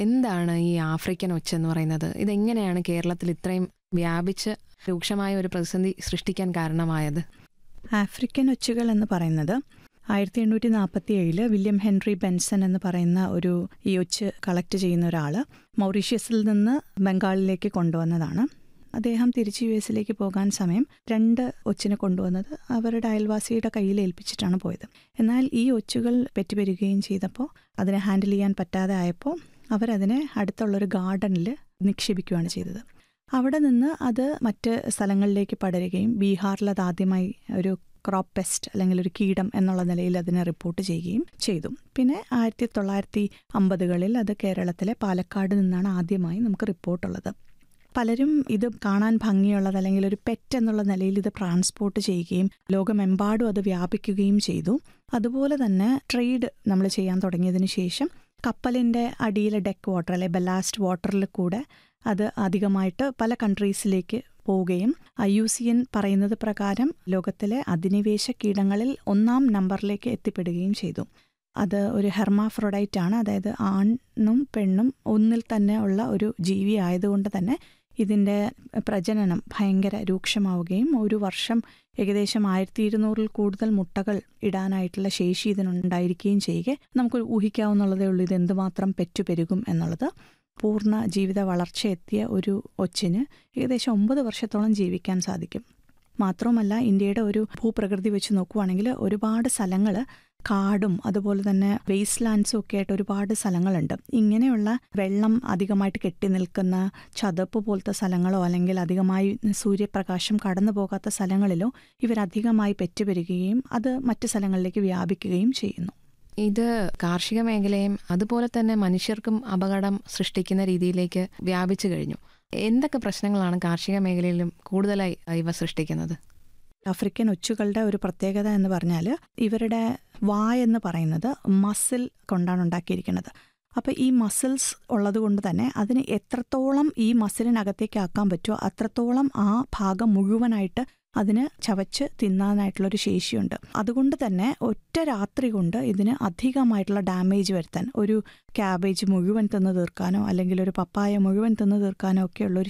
എന്താണ് ഈ ആഫ്രിക്കൻ ഒച്ച എന്ന് പറയുന്നത് ഇതെങ്ങനെയാണ് കേരളത്തിൽ ഇത്രയും വ്യാപിച്ച് രൂക്ഷമായ ഒരു പ്രതിസന്ധി സൃഷ്ടിക്കാൻ കാരണമായത് ആഫ്രിക്കൻ ഒച്ചുകൾ എന്ന് പറയുന്നത് ആയിരത്തി എണ്ണൂറ്റി നാൽപ്പത്തി ഏഴില് വില്യം ഹെൻറി ബെൻസൺ എന്ന് പറയുന്ന ഒരു ഈ ഒച്ച് കളക്ട് ചെയ്യുന്ന ഒരാൾ മൗറീഷ്യസിൽ നിന്ന് ബംഗാളിലേക്ക് കൊണ്ടുവന്നതാണ് അദ്ദേഹം തിരിച്ച് യു എസിലേക്ക് പോകാൻ സമയം രണ്ട് ഒച്ചിനെ കൊണ്ടുവന്നത് അവരുടെ അയൽവാസിയുടെ കയ്യിൽ ഏൽപ്പിച്ചിട്ടാണ് പോയത് എന്നാൽ ഈ ഒച്ചുകൾ പെറ്റുപെരുകയും ചെയ്തപ്പോൾ അതിനെ ഹാൻഡിൽ ചെയ്യാൻ പറ്റാതെ ആയപ്പോൾ അവരതിനെ അടുത്തുള്ളൊരു ഗാർഡനിൽ നിക്ഷേപിക്കുകയാണ് ചെയ്തത് അവിടെ നിന്ന് അത് മറ്റ് സ്ഥലങ്ങളിലേക്ക് പടരുകയും ബീഹാറിൽ അത് ആദ്യമായി ഒരു ക്രോപ്പ് പെസ്റ്റ് അല്ലെങ്കിൽ ഒരു കീടം എന്നുള്ള നിലയിൽ അതിനെ റിപ്പോർട്ട് ചെയ്യുകയും ചെയ്തു പിന്നെ ആയിരത്തി തൊള്ളായിരത്തി അമ്പതുകളിൽ അത് കേരളത്തിലെ പാലക്കാട് നിന്നാണ് ആദ്യമായി നമുക്ക് റിപ്പോർട്ടുള്ളത് പലരും ഇത് കാണാൻ ഭംഗിയുള്ളത് അല്ലെങ്കിൽ ഒരു പെറ്റ് എന്നുള്ള നിലയിൽ ഇത് ട്രാൻസ്പോർട്ട് ചെയ്യുകയും ലോകമെമ്പാടും അത് വ്യാപിക്കുകയും ചെയ്തു അതുപോലെ തന്നെ ട്രേഡ് നമ്മൾ ചെയ്യാൻ തുടങ്ങിയതിന് ശേഷം കപ്പലിൻ്റെ അടിയിലെ ഡെക്ക് വാട്ടർ അല്ലെ ബലാസ്റ്റ് വാട്ടറിൽ കൂടെ അത് അധികമായിട്ട് പല കൺട്രീസിലേക്ക് പോവുകയും ഐ യു സി എൻ പറയുന്നത് പ്രകാരം ലോകത്തിലെ അധിനിവേശ കീടങ്ങളിൽ ഒന്നാം നമ്പറിലേക്ക് എത്തിപ്പെടുകയും ചെയ്തു അത് ഒരു ഹെർമാഫ്രൊഡൈറ്റ് ആണ് അതായത് ആണും പെണ്ണും ഒന്നിൽ തന്നെ ഉള്ള ഒരു ജീവി ആയതുകൊണ്ട് തന്നെ ഇതിൻ്റെ പ്രജനനം ഭയങ്കര രൂക്ഷമാവുകയും ഒരു വർഷം ഏകദേശം ആയിരത്തി ഇരുന്നൂറിൽ കൂടുതൽ മുട്ടകൾ ഇടാനായിട്ടുള്ള ശേഷി ഇതിനുണ്ടായിരിക്കുകയും ചെയ്യുക നമുക്ക് ഊഹിക്കാവുന്നുള്ളതേ ഉള്ളൂ ഇത് എന്തുമാത്രം പെറ്റുപെരുകും എന്നുള്ളത് പൂർണ്ണ ജീവിത വളർച്ച എത്തിയ ഒരു ഒച്ചിന് ഏകദേശം ഒമ്പത് വർഷത്തോളം ജീവിക്കാൻ സാധിക്കും മാത്രവുമല്ല ഇന്ത്യയുടെ ഒരു ഭൂപ്രകൃതി വെച്ച് നോക്കുവാണെങ്കിൽ ഒരുപാട് സ്ഥലങ്ങൾ കാടും അതുപോലെ തന്നെ വേസ്റ്റ് ലാൻഡ്സും ഒക്കെ ആയിട്ട് ഒരുപാട് സ്ഥലങ്ങളുണ്ട് ഇങ്ങനെയുള്ള വെള്ളം അധികമായിട്ട് കെട്ടി നിൽക്കുന്ന ചതുപ്പ് പോലത്തെ സ്ഥലങ്ങളോ അല്ലെങ്കിൽ അധികമായി സൂര്യപ്രകാശം കടന്നു പോകാത്ത സ്ഥലങ്ങളിലോ ഇവരധികമായി പെറ്റുപെരുകയും അത് മറ്റ് സ്ഥലങ്ങളിലേക്ക് വ്യാപിക്കുകയും ചെയ്യുന്നു ഇത് കാർഷിക മേഖലയും അതുപോലെ തന്നെ മനുഷ്യർക്കും അപകടം സൃഷ്ടിക്കുന്ന രീതിയിലേക്ക് വ്യാപിച്ചു കഴിഞ്ഞു എന്തൊക്കെ പ്രശ്നങ്ങളാണ് കാർഷിക മേഖലയിലും കൂടുതലായി ഇവ സൃഷ്ടിക്കുന്നത് ആഫ്രിക്കൻ ഒച്ചുകളുടെ ഒരു പ്രത്യേകത എന്ന് പറഞ്ഞാൽ ഇവരുടെ വായ എന്ന് പറയുന്നത് മസിൽ കൊണ്ടാണ് ഉണ്ടാക്കിയിരിക്കുന്നത് അപ്പോൾ ഈ മസിൽസ് ഉള്ളത് കൊണ്ട് തന്നെ അതിന് എത്രത്തോളം ഈ മസിലിനകത്തേക്ക് ആക്കാൻ പറ്റുമോ അത്രത്തോളം ആ ഭാഗം മുഴുവനായിട്ട് അതിന് ചവച്ച് തിന്നാനായിട്ടുള്ളൊരു ശേഷിയുണ്ട് അതുകൊണ്ട് തന്നെ ഒറ്റ രാത്രി കൊണ്ട് ഇതിന് അധികമായിട്ടുള്ള ഡാമേജ് വരുത്താൻ ഒരു ക്യാബേജ് മുഴുവൻ തിന്ന് തീർക്കാനോ അല്ലെങ്കിൽ ഒരു പപ്പായ മുഴുവൻ തിന്ന് തീർക്കാനോ ഒക്കെ ഉള്ള ഒരു